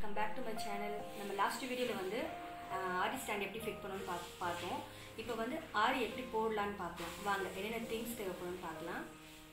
welcome back to my channel நம்ம last வீடியோவில் வந்து ஆரி ஸ்டாண்ட் எப்படி ஃபிட் பண்ணணும்னு பா பார்த்தோம் இப்போ வந்து ஆரி எப்படி போடலான்னு பார்க்கலாம் வாங்க என்னென்ன திங்ஸ் தேவைப்படும்னு பார்க்கலாம்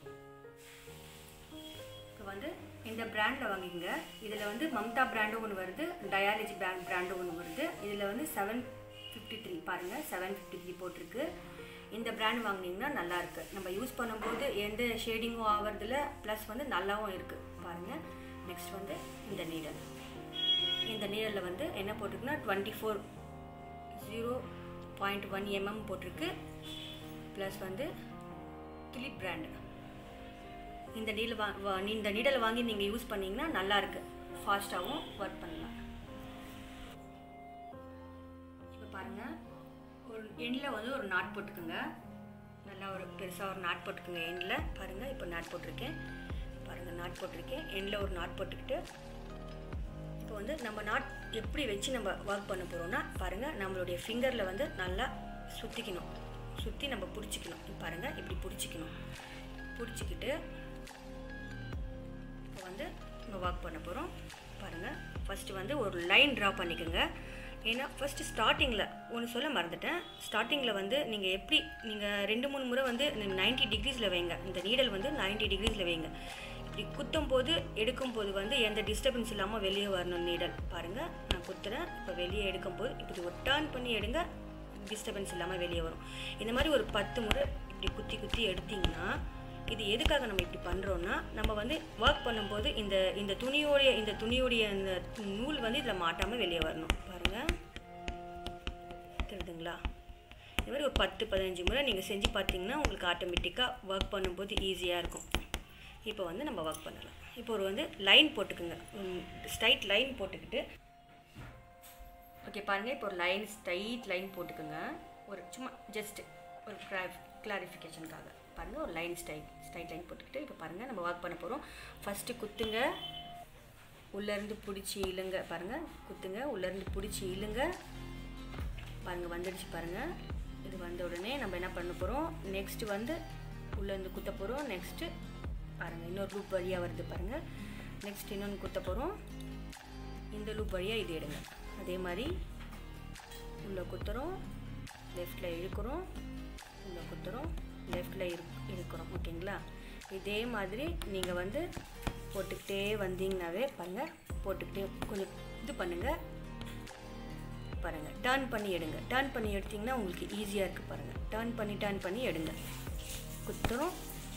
இப்போ வந்து இந்த பிராண்டில் வாங்கிக்கோங்க இதில் வந்து மம்தா பிராண்டும் ஒன்று வருது டயாலஜி பிராண்ட் பிராண்டும் ஒன்று வருது இதில் வந்து செவன் ஃபிஃப்டி த்ரீ பாருங்கள் செவன் ஃபிஃப்டி த்ரீ போட்டிருக்கு இந்த பிராண்ட் வாங்கினீங்கன்னா நல்லா இருக்கு நம்ம யூஸ் பண்ணும்போது எந்த ஷேடிங்கும் ஆகிறதுல ப்ளஸ் வந்து நல்லாவும் இருக்குது பாருங்கள் நெக்ஸ்ட் வந்து இந்த நீடல் இந்த நீடலில் வந்து என்ன போட்டிருக்குன்னா twenty four zero point one mm போட்டிருக்கு ப்ளஸ் வந்து கிளிப் பிராண்டு இந்த நீடல் வா வா- இந்த நீடலை வாங்கி நீங்கள் யூஸ் பண்ணீங்கன்னா நல்லா இருக்கு ஃபாஸ்ட்டாகவும் ஒர்க் பண்ணலாம் இப்போ பாருங்கள் ஒரு எண்ணில் வந்து ஒரு நாட் போட்டுக்கோங்க நல்லா ஒரு பெருசாக ஒரு நாட் போட்டுக்கோங்க எண்ணில் பாருங்கள் இப்போ நாட் போட்டிருக்கேன் பாருங்கள் நாட் போட்டிருக்கேன் எண்ணில் ஒரு நாட் போட்டுக்கிட்டு இப்போ வந்து நம்ம நாட் எப்படி வச்சு நம்ம ஒர்க் பண்ண போகிறோம்னா பாருங்கள் நம்மளுடைய ஃபிங்கரில் வந்து நல்லா சுற்றிக்கணும் சுற்றி நம்ம பிடிச்சிக்கணும் இப்ப பாருங்கள் இப்படி பிடிச்சிக்கணும் பிடிச்சிக்கிட்டு இப்போ வந்து நம்ம ஒர்க் பண்ண போகிறோம் பாருங்கள் ஃபஸ்ட்டு வந்து ஒரு லைன் ட்ரா பண்ணிக்கோங்க ஏன்னா ஃபஸ்ட்டு ஸ்டார்டிங்கில் ஒன்று சொல்ல மறந்துட்டேன் ஸ்டார்டிங்கில் வந்து நீங்கள் எப்படி நீங்கள் ரெண்டு மூணு முறை வந்து நைன்ட்டி டிகிரிஸில் வைங்க இந்த நீடல் வந்து 90 டிகிரிஸில் வைங்க இப்படி குத்தும் போது எடுக்கும் போது வந்து எந்த டிஸ்டர்பன்ஸ் இல்லாமல் வெளியே வரணும் நீடல் பாருங்கள் நான் குத்துறேன் இப்போ வெளியே எடுக்கும்போது இப்படி ஒரு டர்ன் பண்ணி எடுங்க டிஸ்டர்பன்ஸ் இல்லாமல் வெளியே வரும் இந்த மாதிரி ஒரு பத்து முறை இப்படி குத்தி குத்தி எடுத்தீங்கன்னா இது எதுக்காக நம்ம இப்படி பண்ணுறோன்னா நம்ம வந்து ஒர்க் பண்ணும்போது இந்த இந்த துணியோடைய இந்த துணியோடைய இந்த நூல் வந்து இதில் மாட்டாமல் வெளியே வரணும் பாருங்கள் தெரியுதுங்களா இந்த மாதிரி ஒரு பத்து பதினஞ்சு முறை நீங்கள் செஞ்சு பார்த்தீங்கன்னா உங்களுக்கு ஆட்டோமேட்டிக்காக ஒர்க் பண்ணும்போது ஈஸியாக இருக்கும் இப்போ வந்து நம்ம ஒர்க் பண்ணலாம் இப்போ ஒரு வந்து லைன் போட்டுக்குங்க ஸ்ட்ரைட் லைன் போட்டுக்கிட்டு ஓகே பாருங்கள் இப்போ ஒரு லைன் ஸ்ட்ரைட் லைன் போட்டுக்கோங்க ஒரு சும்மா ஜஸ்ட் ஒரு கிளாரிஃப் கிளாரிஃபிகேஷனுக்காக பாருங்கள் ஒரு லைன் ஸ்ட்ரைட் ஸ்ட்ரைட் லைன் போட்டுக்கிட்டு இப்போ பாருங்கள் நம்ம ஒர்க் பண்ண போகிறோம் ஃபஸ்ட்டு குத்துங்க உள்ளேருந்து பிடிச்சி இழுங்க பாருங்கள் குத்துங்க உள்ளேருந்து பிடிச்சி இழுங்க பாருங்கள் வந்துடுச்சு பாருங்கள் இது வந்த உடனே நம்ம என்ன பண்ண போகிறோம் நெக்ஸ்ட்டு வந்து உள்ளேருந்து குத்த போகிறோம் நெக்ஸ்ட்டு பாருங்கள் இன்னொரு லூப் வழியாக வருது பாருங்கள் நெக்ஸ்ட் இன்னொன்று குத்த போகிறோம் இந்த லூப் வழியாக இது எடுங்க அதே மாதிரி உள்ளே குத்துறோம் லெஃப்டில் இழுக்கிறோம் உள்ளே குத்துறோம் லெஃப்டில் இரு இழுக்கிறோம் ஓகேங்களா இதே மாதிரி நீங்கள் வந்து போட்டுக்கிட்டே வந்தீங்கன்னாவே பாருங்கள் போட்டுக்கிட்டே கொஞ்சம் இது பண்ணுங்கள் பாருங்கள் டர்ன் பண்ணி எடுங்க டர்ன் பண்ணி எடுத்தீங்கன்னா உங்களுக்கு ஈஸியாக இருக்குது பாருங்கள் டர்ன் பண்ணி டர்ன் பண்ணி எடுங்க குத்துறோம்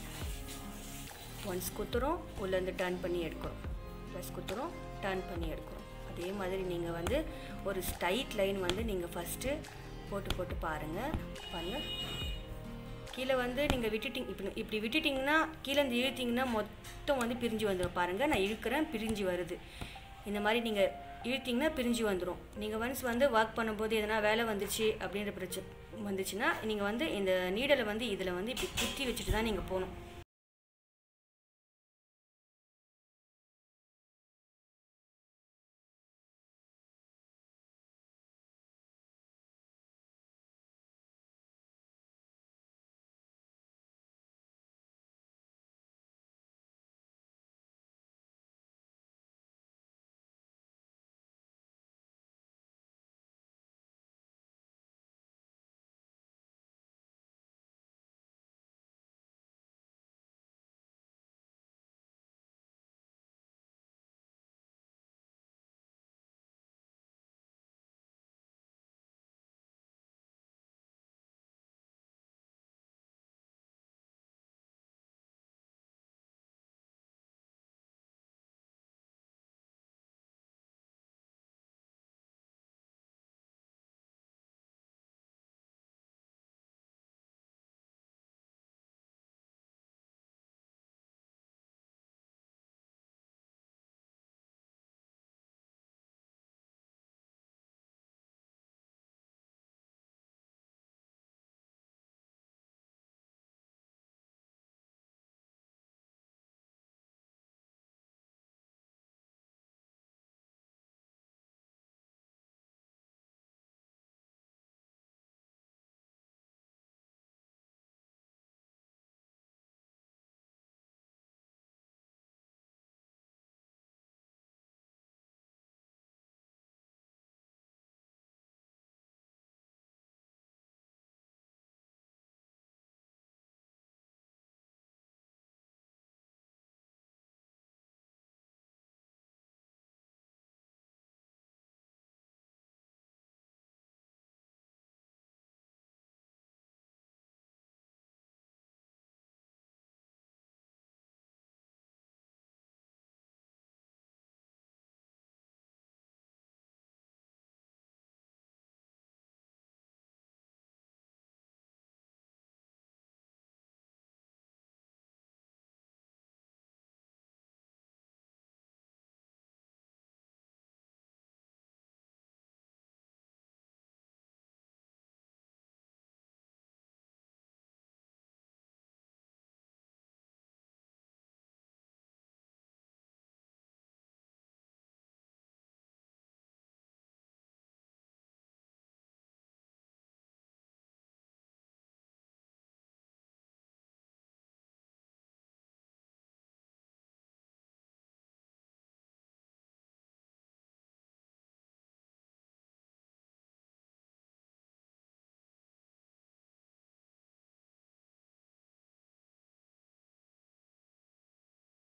ஒன்ஸ் குத்துறோம் உள்ளேருந்து டர்ன் பண்ணி எடுக்கிறோம் ப்ளஸ் குத்துறோம் டர்ன் பண்ணி எடுக்கிறோம் அதே மாதிரி நீங்கள் வந்து ஒரு ஸ்ட்ரைட் லைன் வந்து நீங்கள் ஃபஸ்ட்டு போட்டு போட்டு பாருங்கள் பாருங்கள் கீழே வந்து நீங்கள் விட்டுட்டிங் இப்படி இப்படி விட்டுட்டிங்கன்னா கீழே இருந்து இழுத்தீங்கன்னா மொத்தம் வந்து பிரிஞ்சு வந்துடும் பாருங்கள் நான் இழுக்கிறேன் பிரிஞ்சு வருது இந்த மாதிரி நீங்கள் இழுத்தீங்கன்னா பிரிஞ்சு வந்துடும் நீங்கள் ஒன்ஸ் வந்து ஒர்க் பண்ணும்போது எதனா வேலை வந்துச்சு அப்படின்ற பிரச்சனை வந்துச்சுன்னா நீங்கள் வந்து இந்த நீடலை வந்து இதில் வந்து இப்படி குத்தி வச்சுட்டு தான் நீங்கள் போகணும்